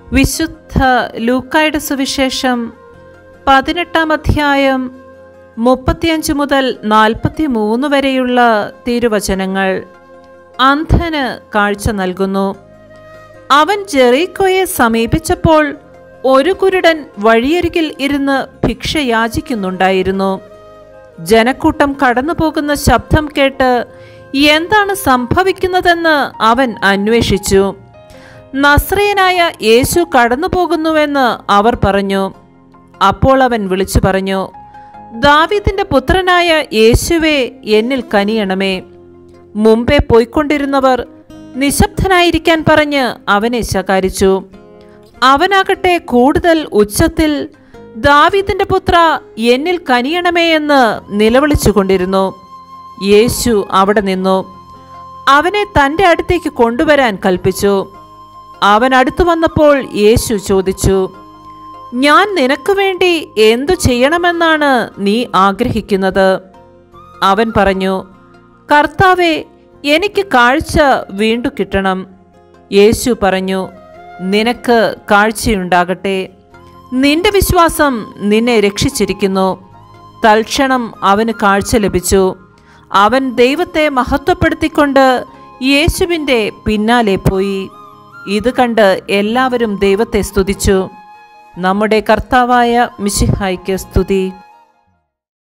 വിശുദ്ധ ലൂക്കായുടെ സുവിശേഷം പതിനെട്ടാം അധ്യായം മുപ്പത്തിയഞ്ച് മുതൽ നാൽപ്പത്തി മൂന്ന് വരെയുള്ള തിരുവചനങ്ങൾ അന്ധന് കാഴ്ച നൽകുന്നു അവൻ ജെറീക്കോയെ സമീപിച്ചപ്പോൾ ഒരു കുരുടൻ വഴിയരികിൽ ഇരുന്ന് ഭിക്ഷ യാചിക്കുന്നുണ്ടായിരുന്നു ജനക്കൂട്ടം കടന്നു പോകുന്ന ശബ്ദം കേട്ട് എന്താണ് സംഭവിക്കുന്നതെന്ന് അവൻ അന്വേഷിച്ചു നസ്രയനായ യേശു കടന്നു പോകുന്നുവെന്ന് അവർ പറഞ്ഞു അപ്പോൾ അവൻ വിളിച്ചു പറഞ്ഞു ദാവീദിന്റെ പുത്രനായ യേശുവേ എന്നിൽ കനിയണമേ മുമ്പേ പോയിക്കൊണ്ടിരുന്നവർ നിശബ്ദനായിരിക്കാൻ പറഞ്ഞ് അവനെ ശകാരിച്ചു അവനാകട്ടെ കൂടുതൽ ഉച്ചത്തിൽ ദാവീദിന്റെ പുത്ര എന്നിൽ കനിയണമേ എന്ന് നിലവിളിച്ചുകൊണ്ടിരുന്നു യേശു അവിടെ നിന്നു അവനെ തൻ്റെ അടുത്തേക്ക് കൊണ്ടുവരാൻ കൽപ്പിച്ചു അവൻ അടുത്തു വന്നപ്പോൾ യേശു ചോദിച്ചു ഞാൻ നിനക്ക് വേണ്ടി എന്തു ചെയ്യണമെന്നാണ് നീ ആഗ്രഹിക്കുന്നത് അവൻ പറഞ്ഞു കർത്താവെ എനിക്ക് കാഴ്ച വീണ്ടു കിട്ടണം യേശു പറഞ്ഞു നിനക്ക് കാഴ്ചയുണ്ടാകട്ടെ നിന്റെ വിശ്വാസം നിന്നെ രക്ഷിച്ചിരിക്കുന്നു തൽക്ഷണം അവന് കാഴ്ച ലഭിച്ചു അവൻ ദൈവത്തെ മഹത്വപ്പെടുത്തിക്കൊണ്ട് യേശുവിൻ്റെ പിന്നാലെ പോയി ഇത് കണ്ട് എല്ലാവരും ദൈവത്തെ സ്തുതിച്ചു നമ്മുടെ കർത്താവായ മിശിഹായ്ക്ക് സ്തുതി